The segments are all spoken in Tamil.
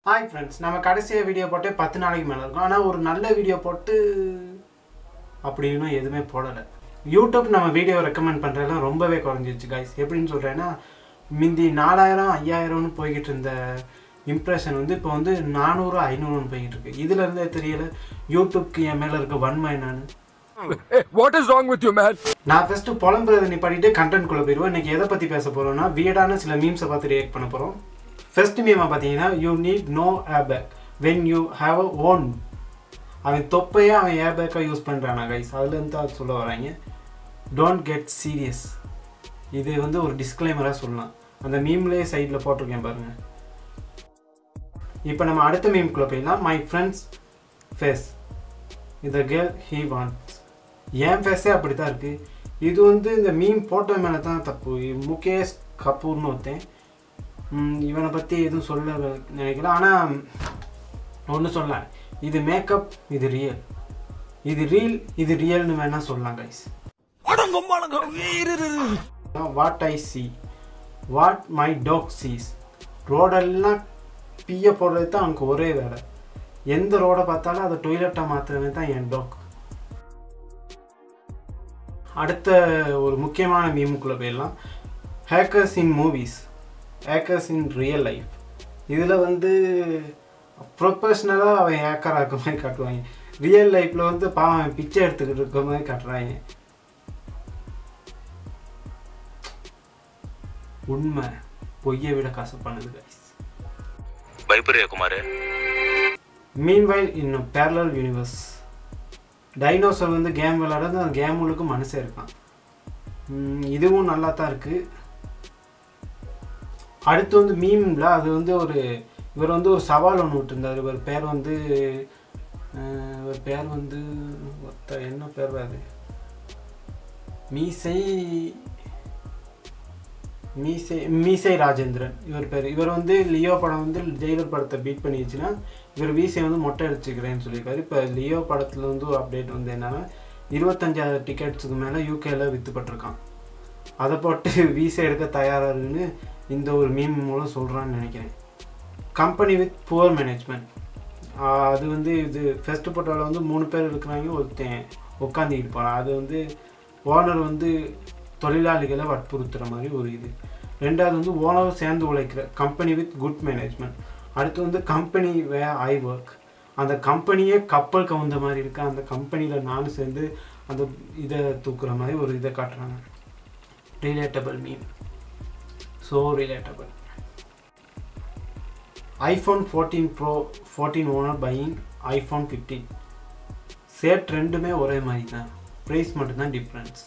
ஹாய் ஃப்ரெண்ட்ஸ் நம்ம கடைசியாக வீடியோ போட்டு பத்து நாளைக்கு மேலே இருக்கும் ஆனால் ஒரு நல்ல வீடியோ போட்டு அப்படின்னு எதுவுமே போடலை யூடியூப் நம்ம வீடியோ ரெக்கமெண்ட் பண்ணுறதுலாம் ரொம்பவே குறைஞ்சிருச்சு கைஸ் எப்படின்னு சொல்கிறேன்னா மிந்தி நாலாயிரம் ஐயாயிரம்னு போய்கிட்டு இருந்த இம்ப்ரெஷன் வந்து இப்போ வந்து நானூறு ஐநூறுன்னு போய்கிட்டு இருக்கு இதுல இருந்தே தெரியல யூடியூப்க்கு என் மேலே இருக்க வன்மை என்னன்னு Hey, what is wrong with you, man? நான் ஃபஸ்ட்டு புலம்புறதை நிப்பாட்டிட்டு கண்டென்ட் குள்ள போயிடுவோம் இன்னைக்கு எதை பற்றி பேச போகிறோம்னா வியடான சில மீம்ஸை பார்த்து ரியாக்ட் பண்ண போகிறோம் ஃபர்ஸ்ட் மீமை பார்த்தீங்கன்னா you need no a pack when you have a own அவன் தொப்பையே அவன் ஏபேக்காக யூஸ் பண்ணுறானா கைஸ் அதுலேருந்து தான் சொல்ல வராங்க டோன்ட் கெட் சீரியஸ் இது வந்து ஒரு டிஸ்க்ளைமராக சொல்லலாம் அந்த மீம்லேயே சைடில் போட்டிருக்கேன் பாருங்கள் இப்போ நம்ம அடுத்த மீம்குள்ளே போயிடலாம் மை ஃப்ரெண்ட்ஸ் ஃபேஸ் இந்த கேர்ள் ஹீ வாண்ட்ஸ் என் ஃபேஸே அப்படி தான் இருக்குது இது வந்து இந்த மீம் போட்டோ மேலே தான் தப்பு முகேஷ் கபூர்னு ஒருத்தன் ம், இவனை பற்றி எதுவும் சொல்ல நினைக்கல ஆனால் ஒன்று சொல்லலாம் இது மேக்கப் இது ரியல் இது ரீல் இது ரியல்னு வேணால் சொல்லலாம் guys what I see what my dog sees ரோடெல்லாம் பிய போடுறது தான் அவனுக்கு ஒரே வேலை எந்த ரோடை பார்த்தாலும் அதை டொய்லெட்டாக மாற்றுறது தான் என் டாக் அடுத்த ஒரு முக்கியமான மீமுக்குள்ளே போயிடலாம் hackers in movies hackers in real life இதில் வந்து ப்ரொஃபஷ்னலாக அவன் ஹேக்கராக இருக்க மாதிரி காட்டுவாங்க ரியல் லைஃப்பில் வந்து பாவம் அவன் பிச்சை எடுத்துக்கிட்டு இருக்க மாதிரி காட்டுறாங்க உண்மை பொய்யை விட கசப்பானது கைஸ் பயப்படுறியா Kumar meanwhile in parallel universe dinosaur வந்து கேம் விளையாடுறது அந்த கேம் உள்ளுக்கு மனுஷன் இருக்கான் உம், இதுவும் நல்லா தான் இருக்குது அடுத்து வந்து மீம்ல அது வந்து ஒரு இவர் வந்து ஒரு சவால் ஒன்று விட்டுருந்தார் இவர் பேர் வந்து அஹ், இவர் பேர் வந்து ஒத்த என்ன பேர் அது மீசை மீசை மீசை ராஜேந்திரன் இவர் பேர் இவர் வந்து லியோ படம் வந்து ஜெயிலர் படத்தை பீட் பண்ணிடுச்சுன்னா இவர் வீசை வந்து மொட்டை அடிச்சுக்கிறேன்னு சொல்லியிருக்காரு இப்போ லியோ படத்தில் வந்து ஒரு அப்டேட் வந்து என்னன்னா இருபத்தஞ்சாயிரம் டிக்கெட்ஸுக்கு மேலே யூகேல விற்றுப்பட்டிருக்கான் அதை போட்டு வீசை எடுக்க தயாராக இருக்குன்னு இந்த ஒரு மீம் மூலம் சொல்கிறான்னு நினைக்கிறேன் கம்பெனி வித் புவர் மேனேஜ்மெண்ட் அது வந்து இது ஃபஸ்ட்டு போட்டோவில் வந்து மூணு பேர் இருக்கிறாங்க ஒருத்தன் உட்காந்துக்கிட்டு போகிறான் அது வந்து ஓனர் வந்து தொழிலாளிகளை வற்புறுத்துகிற மாதிரி ஒரு இது ரெண்டாவது வந்து ஓனர் சேர்ந்து உழைக்கிற கம்பெனி வித் குட் மேனேஜ்மெண்ட் அடுத்து வந்து கம்பெனி வே ஐ ஒர்க் அந்த கம்பெனியே கப்பல் கவுந்த மாதிரி இருக்கு அந்த கம்பெனியில் நானும் சேர்ந்து அந்த இதை தூக்குற மாதிரி ஒரு இதை காட்டுறாங்க relatable meme so relatable iPhone fourteen pro fourteen owner buying iPhone fifteen sad ரெண்டுமே ஒரே மாதிரி தான் ப்ரைஸ் மட்டும்தான் டிஃப்ரென்ஸ்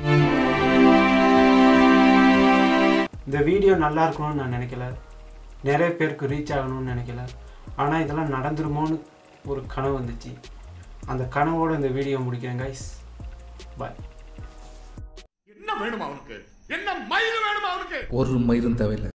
இந்த வீடியோ நல்லா இருக்கணும்னு நான் நினைக்கல நிறைய பேருக்கு ரீச் ஆகணும்னு நினைக்கல ஆனால் இதெல்லாம் நடந்துருமோன்னு ஒரு கனவு வந்துச்சு அந்த கனவோட இந்த வீடியோ முடிக்கிறேன் கைஸ் பாய் என்ன வேணும் அவனுக்கு என்ன மயில் வேணும் அவனுக்கு ஒரு மயிரும் தேவையில்லை